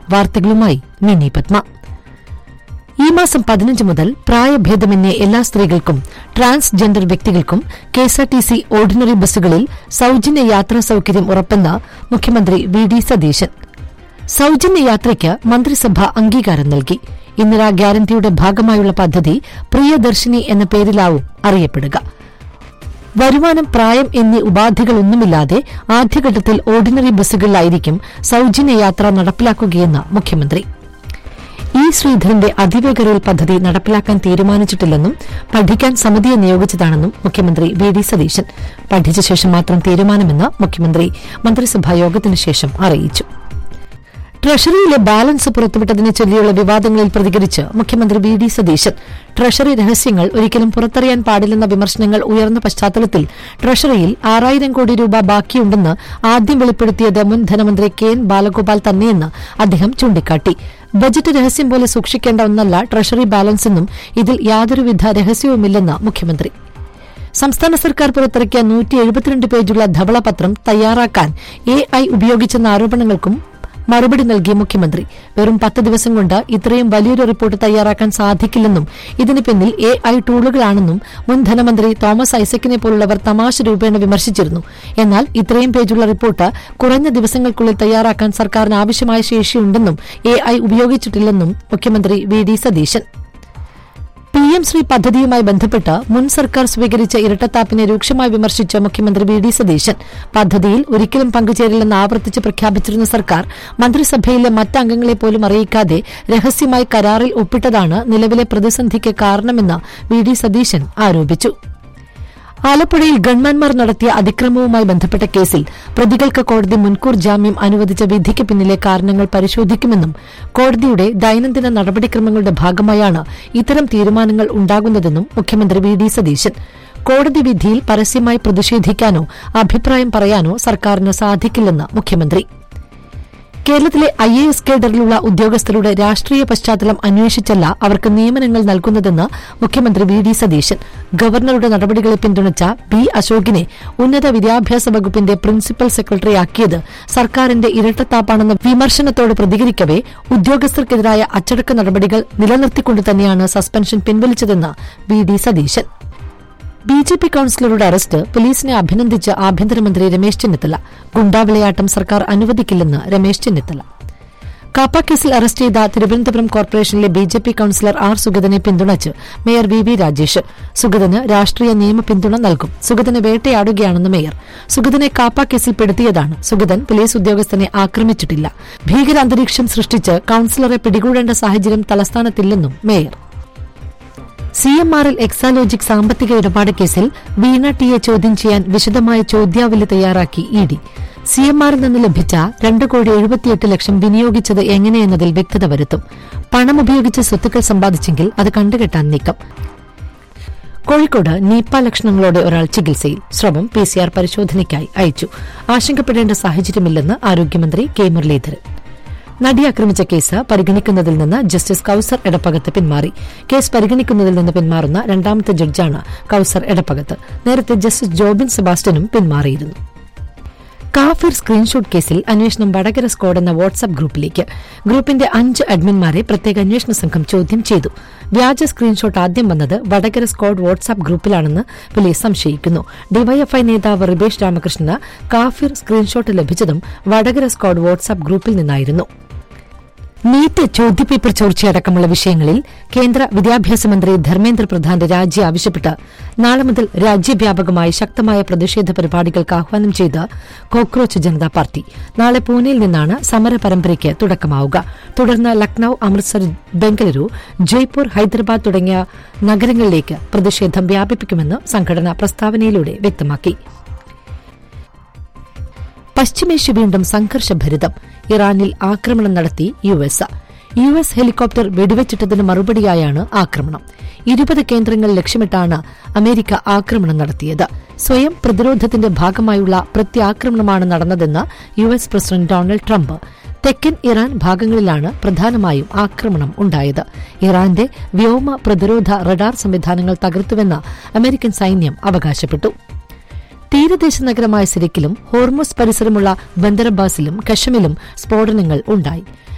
വാർത്തകളുമായി മിനി പത്മ ഈ മാസം പതിനഞ്ച് മുതൽ പ്രായഭേദമന്യേ എല്ലാ സ്ത്രീകൾക്കും ട്രാൻസ്ജെൻഡർ വ്യക്തികൾക്കും കെഎസ്ആർടിസി ഓർഡിനറി ബസ്സുകളിൽ സൌജന്യ യാത്രാ സൌകര്യം ഉറപ്പെന്ന് മുഖ്യമന്ത്രി വി ഡി സതീശൻ സൌജന്യ യാത്രയ്ക്ക് മന്ത്രിസഭ അംഗീകാരം നൽകി ഇന്ദിരാ ഗ്യാരണ്ടിയുടെ ഭാഗമായുള്ള പദ്ധതി പ്രിയദർശിനി എന്ന പേരിലാവും അറിയപ്പെടുക വരുമാനം പ്രായം എന്നീ ഉപാധികളൊന്നുമില്ലാതെ ആദ്യഘട്ടത്തിൽ ഓർഡിനറി ബസ്സുകളിലായിരിക്കും സൌജന്യ യാത്ര നടപ്പിലാക്കുകയെന്ന് മുഖ്യമന്ത്രി ഇ ശ്രീധരന്റെ അതിവേഗ റെയിൽ പദ്ധതി നടപ്പിലാക്കാൻ തീരുമാനിച്ചിട്ടില്ലെന്നും പഠിക്കാൻ സമിതിയെ നിയോഗിച്ചതാണെന്നും മുഖ്യമന്ത്രി വി ഡി സതീശൻ പഠിച്ച ശേഷം മാത്രം തീരുമാനമെന്ന് മുഖ്യമന്ത്രി മന്ത്രിസഭാ യോഗത്തിനു ശേഷം അറിയിച്ചു ട്രഷറിയിലെ ബാലൻസ് പുറത്തുവിട്ടതിനെ ചൊല്ലിയുള്ള വിവാദങ്ങളിൽ പ്രതികരിച്ച് മുഖ്യമന്ത്രി വി ഡി സതീശൻ ട്രഷറി രഹസ്യങ്ങൾ ഒരിക്കലും പുറത്തറിയാൻ പാടില്ലെന്ന വിമർശനങ്ങൾ ഉയർന്ന പശ്ചാത്തലത്തിൽ ട്രഷറിയിൽ ആറായിരം കോടി രൂപ ബാക്കിയുണ്ടെന്ന് ആദ്യം വെളിപ്പെടുത്തിയത് മുൻ ധനമന്ത്രി കെ എൻ ബാലഗോപാൽ തന്നെയെന്ന് അദ്ദേഹം ചൂണ്ടിക്കാട്ടി ബജറ്റ് രഹസ്യം പോലെ സൂക്ഷിക്കേണ്ട ഒന്നല്ല ട്രഷറി ബാലൻസ് എന്നും ഇതിൽ യാതൊരുവിധ രഹസ്യവുമില്ലെന്ന് മുഖ്യമന്ത്രി സംസ്ഥാന സർക്കാർ പുറത്തിറക്കിയ നൂറ്റി എഴുപത്തിരണ്ട് പേജുള്ള ധവളപത്രം തയ്യാറാക്കാൻ എ ഐ ഉപയോഗിച്ചെന്ന ആരോപണങ്ങൾക്കും മറുപടി നൽകിയ മുഖ്യമന്ത്രി വെറും പത്ത് ദിവസം കൊണ്ട് ഇത്രയും വലിയൊരു റിപ്പോർട്ട് തയ്യാറാക്കാൻ സാധിക്കില്ലെന്നും ഇതിന് പിന്നിൽ എ ഐ ടൂളുകളാണെന്നും മുൻ ധനമന്ത്രി തോമസ് ഐസക്കിനെ പോലുള്ളവർ തമാശ രൂപേണ വിമർശിച്ചിരുന്നു എന്നാൽ ഇത്രയും പേജുള്ള റിപ്പോർട്ട് കുറഞ്ഞ ദിവസങ്ങൾക്കുള്ളിൽ തയ്യാറാക്കാൻ സർക്കാരിന് ആവശ്യമായ ശേഷിയുണ്ടെന്നും എ ഐ ഉപയോഗിച്ചിട്ടില്ലെന്നും മുഖ്യമന്ത്രി V D Satheesan P M Shri പദ്ധതിയുമായി ബന്ധപ്പെട്ട് മുൻ സർക്കാർ സ്വീകരിച്ച ഇരട്ടത്താപ്പിനെ രൂക്ഷമായി വിമർശിച്ച മുഖ്യമന്ത്രി വി ഡി സതീശൻ പദ്ധതിയിൽ ഒരിക്കലും പങ്കുചേരില്ലെന്ന് ആവർത്തിച്ച് പ്രഖ്യാപിച്ചിരുന്ന സർക്കാർ മന്ത്രിസഭയിലെ മറ്റംഗങ്ങളെ പോലും അറിയിക്കാതെ രഹസ്യമായി കരാറിൽ ഒപ്പിട്ടതാണ് നിലവിലെ പ്രതിസന്ധിക്ക് കാരണമെന്ന് വി ഡി സതീശൻ ആരോപിച്ചു ആലപ്പുഴയിൽ ഗൺമാൻമാർ നടത്തിയ അതിക്രമവുമായി ബന്ധപ്പെട്ട കേസിൽ പ്രതികൾക്ക് കോടതി മുൻകൂർ ജാമ്യം അനുവദിച്ച വിധിക്ക് പിന്നിലെ കാരണങ്ങൾ പരിശോധിക്കുമെന്നും കോടതിയുടെ ദൈനംദിന നടപടിക്രമങ്ങളുടെ ഭാഗമായാണ് ഇത്തരം തീരുമാനങ്ങൾ ഉണ്ടാകുന്നതെന്നും മുഖ്യമന്ത്രി വി ഡി സതീശൻ കോടതി വിധിയിൽ പരസ്യമായി പ്രതിഷേധിക്കാനോ അഭിപ്രായം പറയാനോ സർക്കാരിന് സാധിക്കില്ലെന്ന് മുഖ്യമന്ത്രി കേരളത്തിലെ ഐ എ എസ് കേഡറിലുള്ള ഉദ്യോഗസ്ഥരുടെ രാഷ്ട്രീയ പശ്ചാത്തലം അന്വേഷിച്ചല്ല അവർക്ക് നിയമനങ്ങൾ നൽകുന്നതെന്ന് മുഖ്യമന്ത്രി വി ഡി സതീശൻ ഗവർണറുടെ നടപടികളെ പിന്തുണച്ച ബി അശോകിനെ ഉന്നത വിദ്യാഭ്യാസ വകുപ്പിന്റെ പ്രിൻസിപ്പൽ സെക്രട്ടറിയാക്കിയത് സർക്കാരിന്റെ ഇരട്ടത്താപ്പാണെന്ന വിമർശനത്തോട് പ്രതികരിക്കവെ ഉദ്യോഗസ്ഥർക്കെതിരായ അച്ചടക്ക നടപടികൾ നിലനിർത്തിക്കൊണ്ട് തന്നെയാണ് സസ്പെൻഷൻ പിൻവലിച്ചതെന്ന് V D Satheesan B J P കൌൺസിലറുടെ അറസ്റ്റ് പോലീസിനെ അഭിനന്ദിച്ച് ആഭ്യന്തരമന്ത്രി രമേശ് ചെന്നിത്തല ഗുണ്ടാവിളയാട്ടം സർക്കാർ അനുവദിക്കില്ലെന്ന് രമേശ് ചെന്നിത്തല കാപ്പ കേസിൽ അറസ്റ്റ് ചെയ്ത തിരുവനന്തപുരം കോർപ്പറേഷനിലെ B J P councillor R സുഗതനെ പിന്തുണച്ച് മേയർ വി വി രാജേഷ് സുഗതന് രാഷ്ട്രീയ നിയമ പിന്തുണ നൽകും സുഗതനെ വേട്ടയാടുകയാണെന്ന് മേയർ സുഗതനെ കാപ്പ കേസിൽ പെടുത്തിയതാണ് സുഗതൻ പോലീസ് ഉദ്യോഗസ്ഥനെ ആക്രമിച്ചിട്ടില്ല ഭീകരാന്തരീക്ഷം സൃഷ്ടിച്ച് കൌൺസിലറെ പിടികൂടേണ്ട സാഹചര്യം തലസ്ഥാനത്തില്ലെന്നും മേയർ സി എം ആറിൽ എക്സാലോജിക് സാമ്പത്തിക ഇടപാട് കേസിൽ വീണ ടിയെ ചോദ്യം ചെയ്യാൻ വിശദമായ ചോദ്യാവലി തയ്യാറാക്കി ഇ ഡി സി എം ആറിൽ നിന്ന് ലഭിച്ച രണ്ട് കോടി എഴുപത്തിയെട്ട് ലക്ഷം വിനിയോഗിച്ചത് എങ്ങനെയെന്നതിൽ വ്യക്തത വരുത്തും പണം ഉപയോഗിച്ച് സ്വത്തുക്കൾ സമ്പാദിച്ചെങ്കിൽ അത് കണ്ടുകെട്ടാൻ നീക്കം കോഴിക്കോട് നീപ്പ ലക്ഷണങ്ങളോടെ ഒരാൾ ചികിത്സയിൽ സ്രവം പി സി ആർ പരിശോധനയ്ക്കായി അയച്ചു ആശങ്കപ്പെടേണ്ട സാഹചര്യമില്ലെന്ന് ആരോഗ്യമന്ത്രി കെ മുരളീധരൻ നടി ആക്രമിച്ച കേസ് പരിഗണിക്കുന്നതിൽ നിന്ന് ജസ്റ്റിസ് കൌസർ എടപ്പകത്ത് പിന്മാറി കേസ് പരിഗണിക്കുന്നതിൽ നിന്ന് പിന്മാറുന്ന രണ്ടാമത്തെ ജഡ്ജാണ് കൌസർ എടപ്പകത്ത് നേരത്തെ ജസ്റ്റിസ് ജോബിൻ സെബാസ്റ്റ്യനും പിന്മാറിയിരുന്നു കാഫിർ സ്ക്രീൻഷോട്ട് കേസിൽ അന്വേഷണം വടകര സ്ക്വാഡ് എന്ന വാട്സ്ആപ്പ് ഗ്രൂപ്പിലേക്ക് ഗ്രൂപ്പിന്റെ അഞ്ച് അഡ്മിൻമാരെ പ്രത്യേക അന്വേഷണ സംഘം ചോദ്യം ചെയ്തു വ്യാജ സ്ക്രീൻഷോട്ട് ആദ്യം വന്നത് വടകര സ്ക്വാഡ് വാട്സ്ആപ്പ് ഗ്രൂപ്പിലാണെന്ന് പോലീസ് സംശയിക്കുന്നു ഡിവൈഎഫ്ഐ നേതാവ് റിബേഷ് രാമകൃഷ്ണന് കാഫിർ സ്ക്രീൻഷോട്ട് ലഭിച്ചതും വടകര സ്ക്വാഡ് വാട്സ്ആപ്പ് ഗ്രൂപ്പിൽ നിന്നായിരുന്നു നീറ്റ് ചോദ്യപേപ്പർ ചോർച്ചയടക്കമുള്ള വിഷയങ്ങളിൽ കേന്ദ്ര വിദ്യാഭ്യാസ മന്ത്രി ധർമ്മേന്ദ്ര പ്രധാന്റെ രാജി ആവശ്യപ്പെട്ട് നാളെ മുതൽ രാജ്യവ്യാപകമായി ശക്തമായ പ്രതിഷേധ പരിപാടികൾക്ക് ആഹ്വാനം ചെയ്ത് കോക്രോച്ച് ജനതാ പാർട്ടി നാളെ പൂനെയിൽ നിന്നാണ് സമര പരമ്പരയ്ക്ക് തുടക്കമാവുക തുടർന്ന് ലക്നൌ അമൃത്സർ ബംഗളൂരു ജയ്പൂർ ഹൈദരാബാദ് തുടങ്ങിയ നഗരങ്ങളിലേക്ക് പ്രതിഷേധം വ്യാപിപ്പിക്കുമെന്ന് സംഘടന പ്രസ്താവനയിലൂടെ വ്യക്തമാക്കി പശ്ചിമേഷ്യ വീണ്ടും സംഘർഷഭരിതം ഇറാനിൽ ആക്രമണം നടത്തി U S U S helicopter വെടിവെച്ചിട്ടതിന് മറുപടിയായാണ് ആക്രമണം ഇരുപത് കേന്ദ്രങ്ങൾ ലക്ഷ്യമിട്ടാണ് അമേരിക്ക ആക്രമണം നടത്തിയത് സ്വയം പ്രതിരോധത്തിന്റെ ഭാഗമായുള്ള പ്രത്യാക്രമണമാണ് നടന്നതെന്ന് U S president Donald Trump തെക്കൻ ഇറാൻ ഭാഗങ്ങളിലാണ് പ്രധാനമായും ആക്രമണം ഉണ്ടായത് ഇറാന്റെ വ്യോമ പ്രതിരോധ റഡാർ സംവിധാനങ്ങൾ തകർത്തുവെന്ന് അമേരിക്കൻ സൈന്യം അവകാശപ്പെട്ടു തീരദേശ നഗരമായ സിരിക്കിലും ഹോർമോസ് പരിസരമുള്ള ബന്ദറബാസിലും കഷമിലും സ്ഫോടനങ്ങൾ ഉണ്ടായി